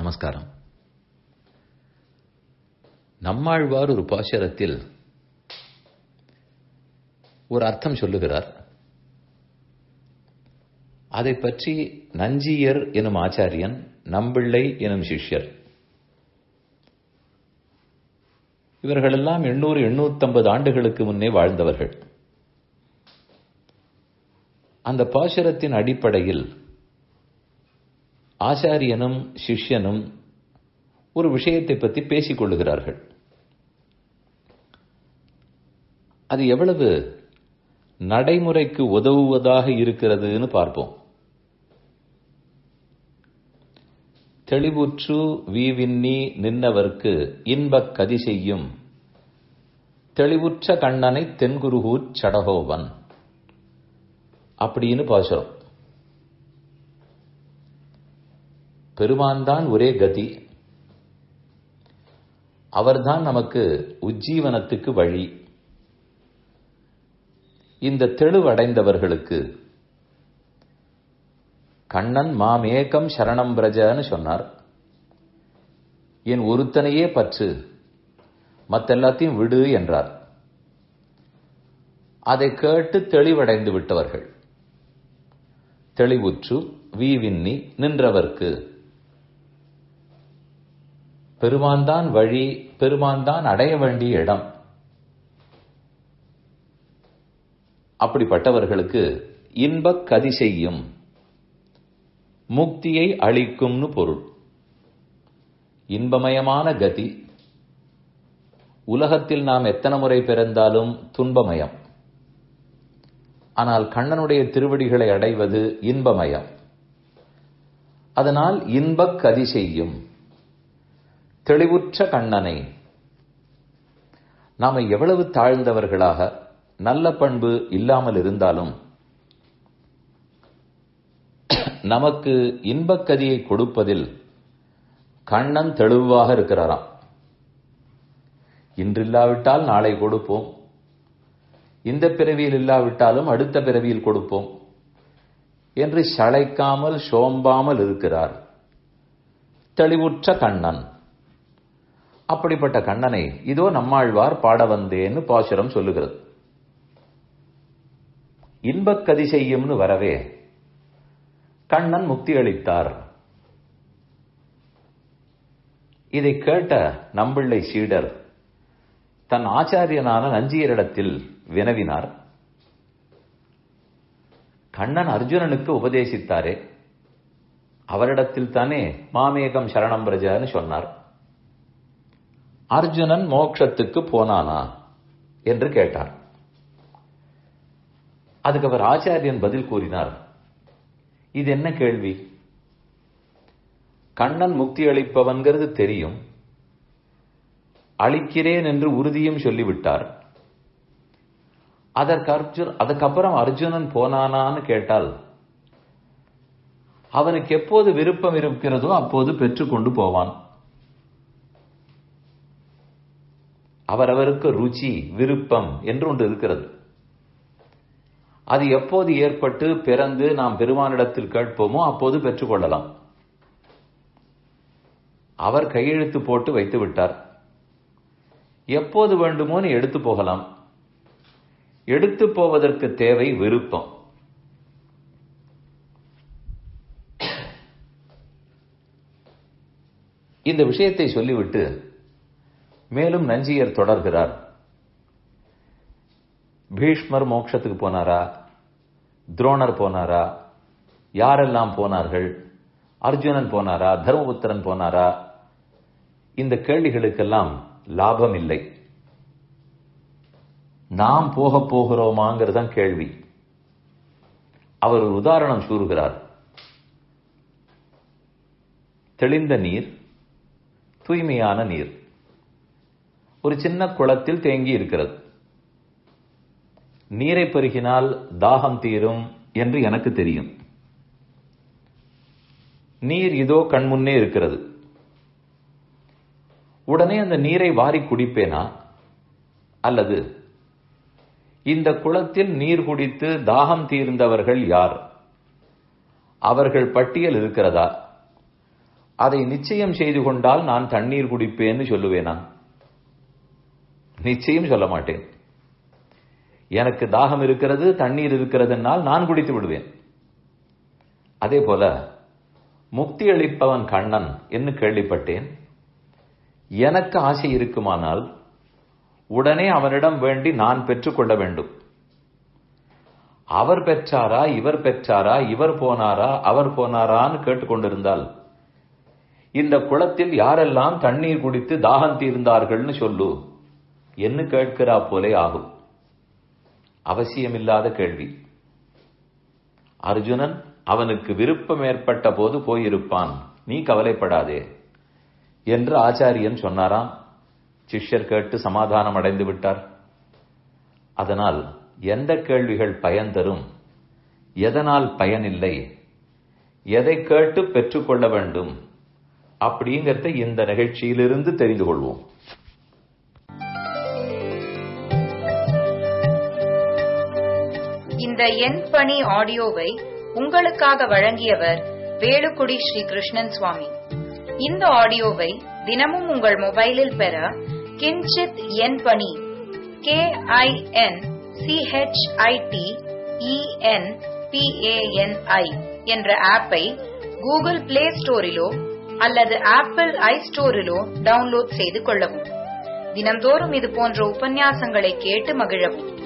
நமஸ்காரம் நம்மாழ்வார் ஒரு பாசுரத்தில் ஒரு அர்த்தம் சொல்லுகிறார் அதை பற்றி நஞ்சியர் எனும் ஆச்சாரியன் நம்பிள்ளை எனும் சிஷ்யர் இவர்களெல்லாம் எண்ணூறு எண்ணூத்தம்பது ஆண்டுகளுக்கு முன்னே வாழ்ந்தவர்கள் அந்த பாசுரத்தின் அடிப்படையில் ஆச்சாரியனும் சிஷ்யனும் ஒரு விஷயத்தை பற்றி பேசிக் கொள்ளுகிறார்கள் அது எவ்வளவு நடைமுறைக்கு உதவுவதாக இருக்கிறதுன்னு பார்ப்போம் தெளிவுற்று வீவின்னி நின்னவர்க்கு இன்பக் கதி செய்யும் தெளிவுற்ற கண்ணனை தென்குருகூர் சடகோவன் அப்படின்னு பாசுரம் பெருமான் தான் ஒரே கதி அவர்தான் நமக்கு உஜ்ஜீவனத்துக்கு வழி இந்த தெளிவடைந்தவர்களுக்கு கண்ணன் மாமேகம் சரணம் பிரஜன்னு சொன்னார் என் ஒருத்தனையே பற்று மத்தெல்லாத்தையும் விடு என்றார் அதை கேட்டு தெளிவடைந்து விட்டவர்கள் தெளிவுற்று வீவின்னி நின்றவர்க்கு பெருமான்தான் வழி பெருமான்தான் அடைய வேண்டிய இடம் அப்படிப்பட்டவர்களுக்கு இன்பக் கதி செய்யும் முக்தியை அளிக்கும்னு பொருள் இன்பமயமான கதி உலகத்தில் நாம் எத்தனை முறை பிறந்தாலும் துன்பமயம் ஆனால் கண்ணனுடைய திருவடிகளை அடைவது இன்பமயம் அதனால் இன்பக் கதி செய்யும் தெளிவுற்ற கண்ணனை நாம எவ்வளவு தாழ்ந்தவர்களாக நல்ல பண்பு இல்லாமல் இருந்தாலும் நமக்கு இன்பக்கதியை கொடுப்பதில் கண்ணன் தெளிவாக இருக்கிறாராம் இன்றில்லாவிட்டால் நாளை கொடுப்போம் இந்த பிறவியில் இல்லாவிட்டாலும் அடுத்த பிறவியில் கொடுப்போம் என்று சளைக்காமல் சோம்பாமல் இருக்கிறார் தெளிவுற்ற கண்ணன் அப்படிப்பட்ட கண்ணனை இதோ நம்மாழ்வார் பாட வந்தேன்னு பாசுரம் சொல்லுகிறது இன்பக்கதி செய்யும்னு வரவே கண்ணன் முக்தி அளித்தார் இதை கேட்ட நம்பிள்ளை சீடர் தன் ஆச்சாரியனான நஞ்சியரிடத்தில் வினவினார் கண்ணன் அர்ஜுனனுக்கு உபதேசித்தாரே அவரிடத்தில் தானே மாமேகம் சரணம் பிரஜன்னு சொன்னார் அர்ஜுனன் மோட்சத்துக்கு போனானா என்று கேட்டார் அதுக்கு அவர் ஆச்சாரியன் பதில் கூறினார் இது என்ன கேள்வி கண்ணன் முக்தி அளிப்பவன்கிறது தெரியும் அளிக்கிறேன் என்று உறுதியும் சொல்லிவிட்டார் அதற்கு அர்ஜுன் அதுக்கப்புறம் அர்ஜுனன் போனானான்னு கேட்டால் அவனுக்கு எப்போது விருப்பம் இருக்கிறதோ அப்போது பெற்றுக்கொண்டு போவான் அவரவருக்கு ருச்சி விருப்பம் என்று ஒன்று இருக்கிறது அது எப்போது ஏற்பட்டு பிறந்து நாம் பெருமானிடத்தில் கேட்போமோ அப்போது பெற்றுக்கொள்ளலாம் அவர் கையெழுத்து போட்டு வைத்து விட்டார் எப்போது வேண்டுமோ நீ எடுத்து போகலாம் எடுத்து போவதற்கு தேவை விருப்பம் இந்த விஷயத்தை சொல்லிவிட்டு மேலும் நஞ்சியர் தொடர்கிறார் பீஷ்மர் மோட்சத்துக்கு போனாரா துரோணர் போனாரா யாரெல்லாம் போனார்கள் அர்ஜுனன் போனாரா தர்மபுத்திரன் போனாரா இந்த கேள்விகளுக்கெல்லாம் லாபம் இல்லை நாம் போக போகிறோமாங்கிறதான் கேள்வி அவர் ஒரு உதாரணம் கூறுகிறார் தெளிந்த நீர் தூய்மையான நீர் ஒரு சின்ன குளத்தில் தேங்கி இருக்கிறது நீரை பருகினால் தாகம் தீரும் என்று எனக்கு தெரியும் நீர் இதோ கண்முன்னே இருக்கிறது உடனே அந்த நீரை வாரி குடிப்பேனா அல்லது இந்த குளத்தில் நீர் குடித்து தாகம் தீர்ந்தவர்கள் யார் அவர்கள் பட்டியல் இருக்கிறதா அதை நிச்சயம் செய்து கொண்டால் நான் தண்ணீர் குடிப்பேன்னு சொல்லுவேனா நிச்சயம் சொல்ல மாட்டேன் எனக்கு தாகம் இருக்கிறது தண்ணீர் இருக்கிறதுனால் நான் குடித்து விடுவேன் அதே போல முக்தி அளிப்பவன் கண்ணன் என்று கேள்விப்பட்டேன் எனக்கு ஆசை இருக்குமானால் உடனே அவனிடம் வேண்டி நான் பெற்றுக்கொள்ள வேண்டும் அவர் பெற்றாரா இவர் பெற்றாரா இவர் போனாரா அவர் போனாரான்னு கேட்டுக்கொண்டிருந்தால் இந்த குளத்தில் யாரெல்லாம் தண்ணீர் குடித்து தாகம் தீர்ந்தார்கள்னு சொல்லு என்ன கேட்கிறா போலே ஆகும் அவசியமில்லாத கேள்வி அர்ஜுனன் அவனுக்கு விருப்பம் ஏற்பட்ட போது போயிருப்பான் நீ கவலைப்படாதே என்று ஆச்சாரியன் சொன்னாராம் சிஷ்யர் கேட்டு சமாதானம் அடைந்து விட்டார் அதனால் எந்த கேள்விகள் பயன் தரும் எதனால் பயனில்லை எதை கேட்டு பெற்றுக்கொள்ள வேண்டும் அப்படிங்கிறத இந்த நிகழ்ச்சியிலிருந்து தெரிந்து கொள்வோம் இந்த எண் பணி ஆடியோவை உங்களுக்காக வழங்கியவர் வேலுக்குடி ஸ்ரீ கிருஷ்ணன் சுவாமி இந்த ஆடியோவை தினமும் உங்கள் மொபைலில் பெற கிஞ்சித் எண் பணி கே ஐ என் சிஹெச்ஐடி இஎன் பிஏஎன்ஐ என்ற ஆப்பை கூகுள் பிளே ஸ்டோரிலோ அல்லது ஆப்பிள் ஐ ஸ்டோரிலோ டவுன்லோட் செய்து கொள்ளவும் தினம்தோறும் இது போன்ற உபன்யாசங்களை கேட்டு மகிழவும்